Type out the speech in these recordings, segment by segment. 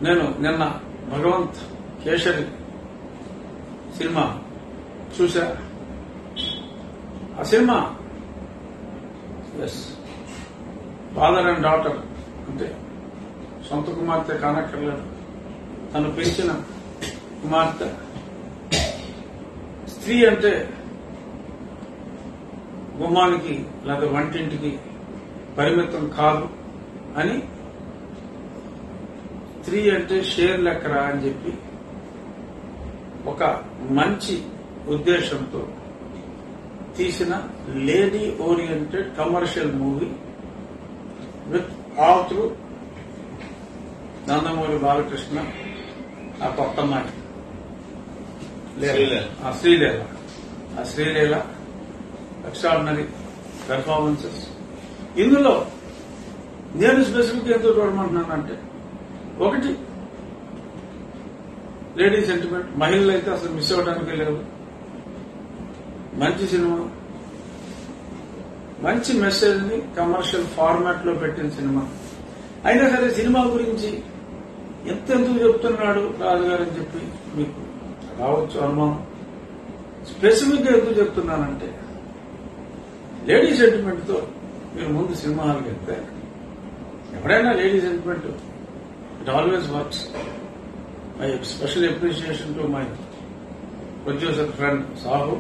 నేను నిన్న భగవంత్ కేసరి సినిమా చూసా ఆ cinema yes father and daughter అంటే సొంత కుమార్తె కానక్కర్లేదు తను పెంచిన కుమార్తె స్త్రీ అంటే గుమ్మానికి లేదా వంటింటికి పరిమితం కాదు అని స్త్రీ అంటే షేర్ లెక్కరా అని చెప్పి ఒక మంచి ఉద్దేశంతో తీసిన lady oriented commercial movie with ఆత్రు నందమూరి బాలకృష్ణ ఆ కొత్త అమ్మాయి లీల. శ్రీలీల. ఆ శ్రీలీల ఆ శ్రీలీల ఎక్స్ట్రాడినరీ పెర్ఫార్మెన్సెస్ ఇందులో నేను స్పెసిఫిక్ ఎందుకు చూడమంటున్నానంటే ఒకటి లేడీ సెంటిమెంట్ మహిళలు అయితే అసలు మిస్ అవ్వడానికి లేదు మంచి సినిమా మంచి మెసేజ్ ని కమర్షియల్ ఫార్మాట్ లో పెట్టిన సినిమా అయినా సరే సినిమా గురించి ఎంత ఎందుకు చెప్తున్నాడు రాజుగారు అని చెప్పి మీకు రావచ్చు అనుమానం స్పెసిఫిక్ గా ఎందుకు చెప్తున్నానంటే లేడీ సెంటిమెంట్ తో మీరు ముందు సినిమా హాల్కి వెళ్తే ఎవరైనా lady sentiment it always works my special appreciation to my producer friend Sahu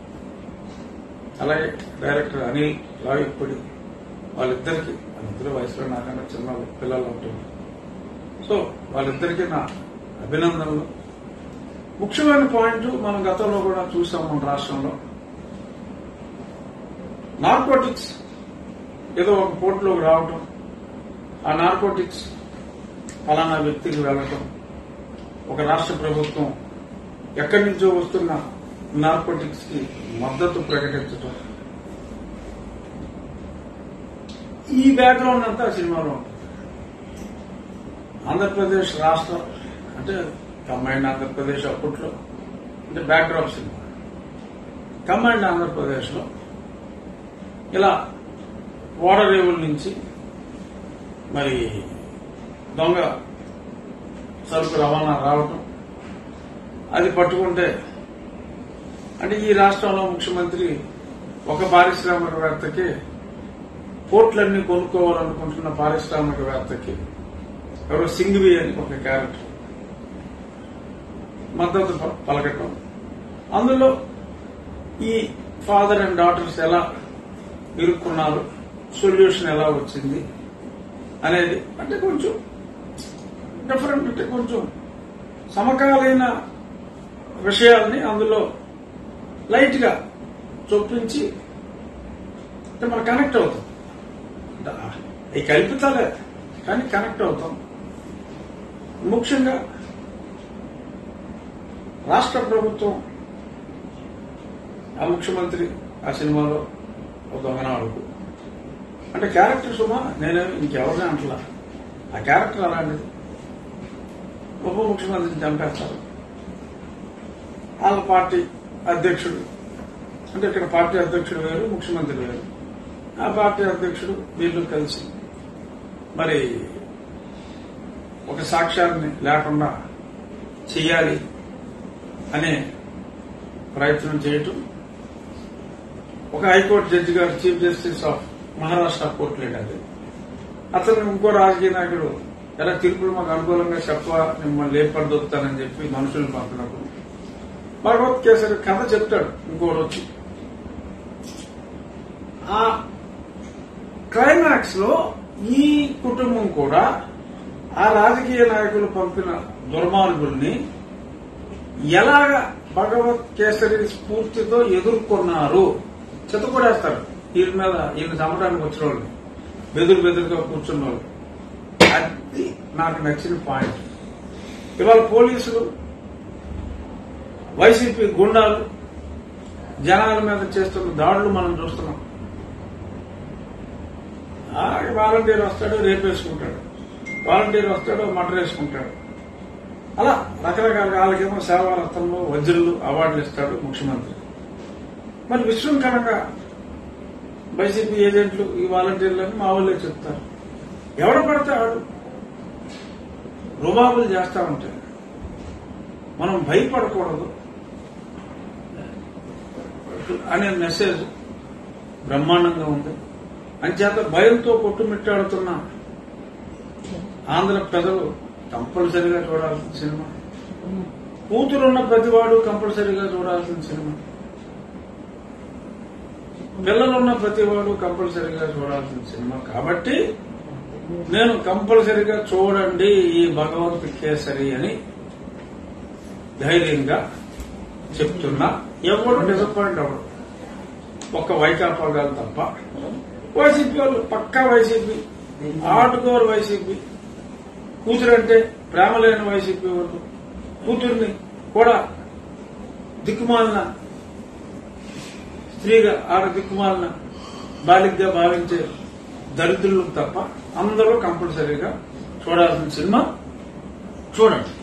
అలాగే డైరెక్టర్ అనిల్ రావిపూడి వాళ్ళిద్దరికి వాళ్ళిద్దరు వయసులో నాకన్నా చిన్న పిల్లలు ఉంటుంది సో వాళ్ళిద్దరికీ నా అభినందనలు ముఖ్యమైన పాయింట్ మనం గతంలో కూడా చూసాం మన రాష్ట్రంలో నార్కోటిక్స్ ఏదో ఒక పోర్టులోకి రావటం ఆ నార్కోటిక్స్ ఫలానా వ్యక్తికి వెళ్ళటం ఒక రాష్ట్ర ప్రభుత్వం ఎక్కడి నుంచో వస్తున్న నార్కోటిక్స్ కి మద్దతు ప్రకటించటం ఈ బ్యాక్గ్రౌండ్ అంతా సినిమాలో ఉంటుంది ఆంధ్రప్రదేశ్ రాష్ట్రం అంటే కంబైండ్ ఆంధ్రప్రదేశ్ అప్పట్లో అంటే బ్యాక్డ్రాప్ సినిమా కంబైండ్ ఆంధ్రప్రదేశ్ లో ఇలా ఓడరేవుల నుంచి మరి దొంగ సరుకు రవాణా రావటం అది పట్టుకుంటే అంటే ఈ రాష్ట్రంలో ముఖ్యమంత్రి ఒక పారిశ్రామికవేత్తకి పోర్ట్లన్నీ కొనుక్కోవాలనుకుంటున్న పారిశ్రామికవేత్తకి ఎవరో సింగ్వి అని ఒక క్యారెక్టర్ మద్దతు ప- పలకటం అందులో ఈ ఫాదర్ అండ్ డాటర్స్ ఎలా ఇరుక్కున్నారు సొల్యూషన్ ఎలా వచ్చింది అనేది అంటే కొంచెం డిఫరెంట్ అంటే కొంచెం సమకాలీన విషయాల్ని అందులో లైట్ గా చొప్పించి అంటే మనం కనెక్ట్ అవుతాం అంటే ఈ కల్పితాలే కానీ కనెక్ట్ అవుతాం ముఖ్యంగా రాష్ట్ర ప్రభుత్వం ఆ ముఖ్యమంత్రి ఆ సినిమాలో ఒక దొంగనాడుకు అంటే క్యారెక్టర్ సుమా నేనే ఇంకెవరిని అంటలా ఆ క్యారెక్టర్ అలాంటిది ఉప ముఖ్యమంత్రిని చంపేస్తారు వాళ్ళ పార్టీ అధ్యక్షుడు అంటే ఇక్కడ పార్టీ అధ్యక్షుడు వేరు ముఖ్యమంత్రి వేరు ఆ పార్టీ అధ్యక్షుడు వీళ్ళు కలిసి మరి ఒక సాక్ష్యాన్ని లేకుండా చెయ్యాలి అనే ప్రయత్నం చేయటం ఒక హైకోర్టు జడ్జి గారు chief justice of Maharashtra court లేడు అది అతను ఇంకో రాజకీయ నాయకుడు ఎలా తీర్పులు మాకు అనుకూలంగా చెప్ప మిమ్మల్ని లేపడదొక్కుతానని చెప్పి మనుషుల్ని పంపినప్పుడు భగవత్ కేసరి కథ చెప్తాడు ఇంకోటి వచ్చి ఆ క్లైమాక్స్ లో ఈ కుటుంబం కూడా ఆ రాజకీయ నాయకులు పంపిన దుర్మార్గుల్ని ఎలాగ భగవత్ కేసరి స్ఫూర్తితో ఎదుర్కొన్నారు చెత్తకొడేస్తారు వీళ్ళ మీద ఈయన చంపడానికి వచ్చిన వాళ్ళు బెదురు బెదురుగా కూర్చున్న వాళ్ళు అది నాకు నచ్చిన పాయింట్ ఇవాళ పోలీసులు వైసీపీ గుండాలు జనాల మీద చేస్తున్న దాడులు మనం చూస్తున్నాం ఆ వాలంటీర్ వస్తాడు రేపేసుకుంటాడు వాలంటీర్ వస్తాడు మటర్ వేసుకుంటాడు అలా రకరకాల వాళ్ళకేమో సేవారత్నంలో వజ్రులు అవార్డులు ఇస్తాడు ముఖ్యమంత్రి మరి విశృంఖలంగా వైసీపీ ఏజెంట్లు ఈ వాలంటీర్లని మా వాళ్ళే చెప్తారు ఎవడు పడితే ఆడు రుబాబులు చేస్తా ఉంటే మనం భయపడకూడదు అనే మెసేజ్ బ్రహ్మాండంగా ఉంది అంచేత భయంతో కొట్టుమిట్టాడుతున్న ఆంధ్ర ప్రజలు కంపల్సరిగా చూడాల్సిన సినిమా కూతురున్న ప్రతివాడు కంపల్సరిగా చూడాల్సిన సినిమా పిల్లలున్న ప్రతివాడు కంపల్సరిగా చూడాల్సిన సినిమా కాబట్టి నేను కంపల్సరిగా చూడండి ఈ భగవంతు కేసరి అని ధైర్యంగా చెప్తున్నా ఎవరు డిసప్పాయింట్ అవ్వడు ఒక్క వైకాపా గారు తప్ప వైసీపీ వాళ్ళు పక్కా వైసీపీ ఆటుకోరు వైసీపీ కూతురంటే ప్రేమ లేని వైసీపీ వాళ్ళు కూతుర్ని కూడా దిక్కుమాలిన స్త్రీగా ఆడ దిక్కుమాలిన బాలికగా భావించే దరిద్రులు తప్ప అందరూ కంపల్సరీగా చూడాల్సిన సినిమా చూడండి